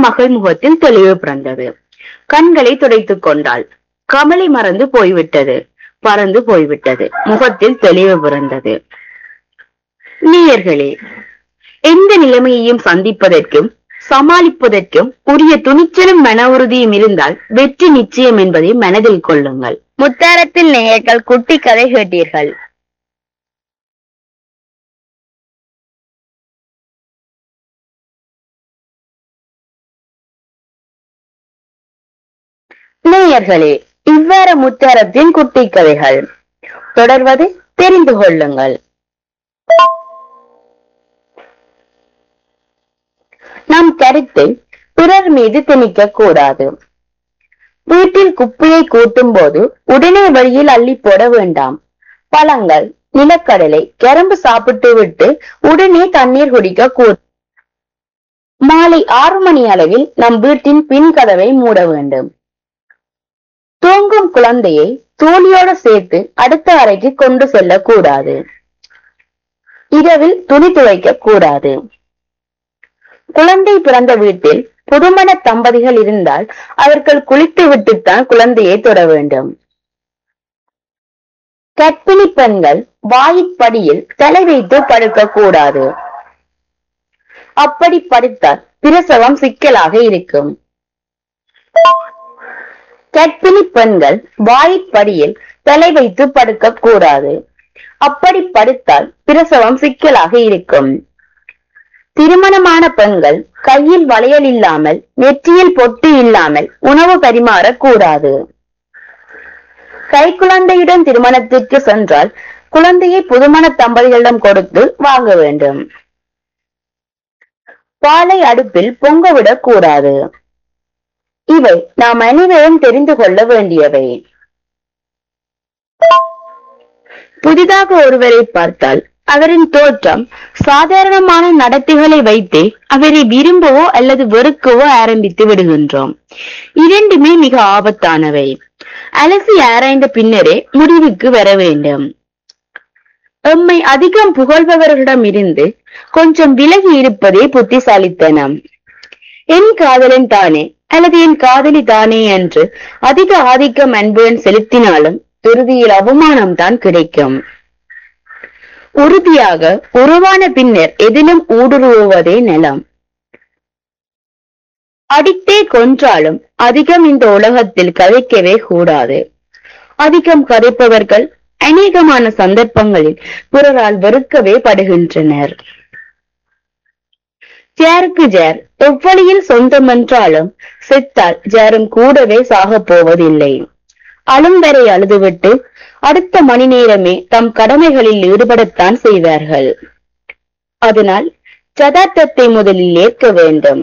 மகள் முகத்தில் தெளிவு பிறந்தது கண்களை துடைத்துக் கொண்டாள் கமலை மறந்து போய்விட்டது பறந்து போய்விட்டது முகத்தில் தெளிவு பிறந்தது நேயர்களே எந்த நிலைமையையும் சந்திப்பதற்கும் சமாளிப்பதற்கும் உரிய துணிச்சலும் மன உறுதியும் இருந்தால் வெற்றி நிச்சயம் என்பதை மனதில் கொள்ளுங்கள் முத்தாரத்தில் நேயர்கள் குட்டி கதை கேட்டீர்கள் நேயர்களே இவ்வாறு முத்தாரத்தின் குட்டி கதைகள் தொடர்வது தெரிந்து கொள்ளுங்கள் நம் கருத்தை பிறர் மீது திணிக்க கூடாது வீட்டில் குப்பையை கூட்டும் போது உடனே வழியில் அள்ளி போட வேண்டாம் பழங்கள் நிலக்கடலை கரும்பு சாப்பிட்டு விட்டு உடனே தண்ணீர் குடிக்க கூடாது மாலை ஆறு மணி அளவில் நம் வீட்டின் பின் கதவை மூட வேண்டும் தூங்கும் குழந்தையை தோழியோடு சேர்த்து அடுத்த அறைக்கு கொண்டு செல்லக்கூடாது இரவில் துணி துவைக்க கூடாது குழந்தை பிறந்த வீட்டில் புதுமண தம்பதிகள் இருந்தால் அவர்கள் குளித்து விட்டுத்தான் குழந்தையை தொட வேண்டும் கர்ப்பிணி பெண்கள் வாயிற்படியில் தலை வைத்து படுக்க கூடாது அப்படி படுத்தால் பிரசவம் சிக்கலாக இருக்கும் கர்ப்பிணி பெண்கள் வாயிற்படியில் தலை வைத்து படுக்க கூடாது அப்படி படுத்தால் பிரசவம் சிக்கலாக இருக்கும் திருமணமான பெண்கள் கையில் வளையல் இல்லாமல் நெற்றியில் பொட்டு இல்லாமல் உணவு பரிமாறக் கூடாது கைக்குழந்தையுடன் திருமணத்திற்கு சென்றால் குழந்தையை புதுமண தம்பதிகளிடம் கொடுத்து வாங்க வேண்டும் பாலை அடுப்பில் பொங்கவிடக் கூடாது இவை நாம் அனைவரும் தெரிந்து கொள்ள வேண்டியவை புதிதாக ஒருவரை பார்த்தால் அவரின் தோற்றம் சாதாரணமான நடத்தைகளை வைத்தே அவரை விரும்பவோ அல்லது வெறுக்கவோ ஆரம்பித்து விடுகின்றோம் இரண்டுமே மிக ஆபத்தானவை அலசி ஆராய்ந்த பின்னரே முடிவுக்கு வர வேண்டும் எம்மை அதிகம் புகழ்பவர்களிடம் இருந்து கொஞ்சம் விலகி இருப்பதே புத்திசாலித்தனம் என் காதலன் தானே அல்லது என் காதலி தானே என்று அதிக ஆதிக்கம் அன்புடன் செலுத்தினாலும் இறுதியில் அவமானம் தான் கிடைக்கும் உறுதியாக உருவான பின்னர் எதிலும் ஊடுருவுவதே நலம் அடித்தே கொன்றாலும் அதிகம் இந்த உலகத்தில் கதைக்கவே கூடாது அதிகம் கதைப்பவர்கள் அநேகமான சந்தர்ப்பங்களில் பிறரால் வெறுக்கவே படுகின்றனர் ஜேருக்கு ஜேர் எவ்வழியில் சொந்தம் என்றாலும் செத்தால் ஜேரும் கூடவே சாகப் போவதில்லை அழும் வரை அழுதுவிட்டு அடுத்த மணி நேரமே தம் கடமைகளில் ஈடுபடத்தான் செய்வார்கள் அதனால் ஜதார்த்தத்தை முதலில் ஏற்க வேண்டும்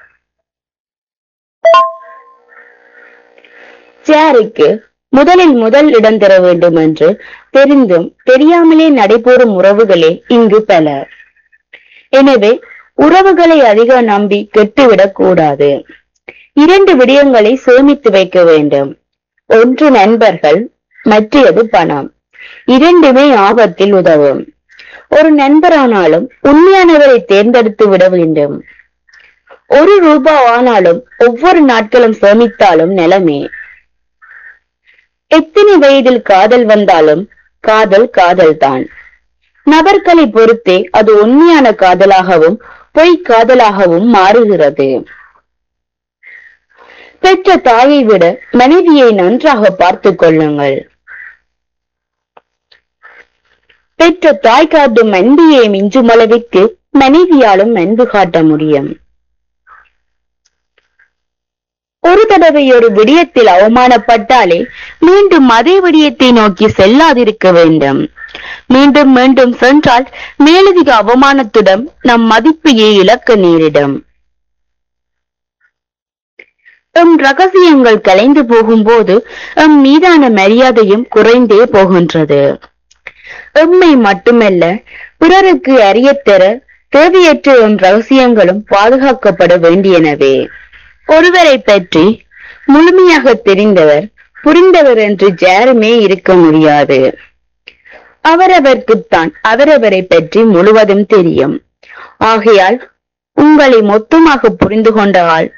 ஜேருக்கு முதலில் முதல் இடம் தர வேண்டும் என்று தெரிந்தும் தெரியாமலே நடைபெறும் உறவுகளே இங்கு பல எனவே உறவுகளை அதிக நம்பி கெட்டுவிடக் கூடாது இரண்டு விடயங்களை சேமித்து வைக்க வேண்டும் ஒன்று நண்பர்கள் மற்றது பணம் இரண்டுமே ஆபத்தில் உதவும் ஒரு நண்பரானாலும் உண்மையானவரை தேர்ந்தெடுத்து விட வேண்டும் ஒரு ரூபா ஆனாலும் ஒவ்வொரு நாட்களும் சேமித்தாலும் நிலமே எத்தனை வயதில் காதல் வந்தாலும் காதல் காதல்தான் நபர்களை பொறுத்தே அது உண்மையான காதலாகவும் பொய் காதலாகவும் மாறுகிறது பெற்ற தாயை விட மனைவியை நன்றாக பார்த்துக் கொள்ளுங்கள் பெற்ற தாய் காட்டும் அன்பியை மிஞ்சும் அளவிற்கு மனைவியாலும் அன்பு காட்ட முடியும் ஒரு தடவை ஒரு விடயத்தில் அவமானப்பட்டாலே மீண்டும் அதே விடயத்தை நோக்கி செல்லாதிருக்க வேண்டும் மீண்டும் மீண்டும் சென்றால் மேலதிக அவமானத்துடன் நம் மதிப்பையே இழக்க நேரிடும் எம் ரகசியங்கள் கலைந்து போகும்போது எம் மீதான மரியாதையும் குறைந்தே போகின்றது எம்மை மட்டுமல்ல பிறருக்கு அறியத்தர தேவையற்ற எம் ரகசியங்களும் பாதுகாக்கப்பட வேண்டியனவே ஒருவரை பற்றி முழுமையாக தெரிந்தவர் புரிந்தவர் என்று யாருமே இருக்க முடியாது அவரவர்க்குத்தான் அவரவரை பற்றி முழுவதும் தெரியும் ஆகையால் உங்களை மொத்தமாக புரிந்து கொண்ட ஆள்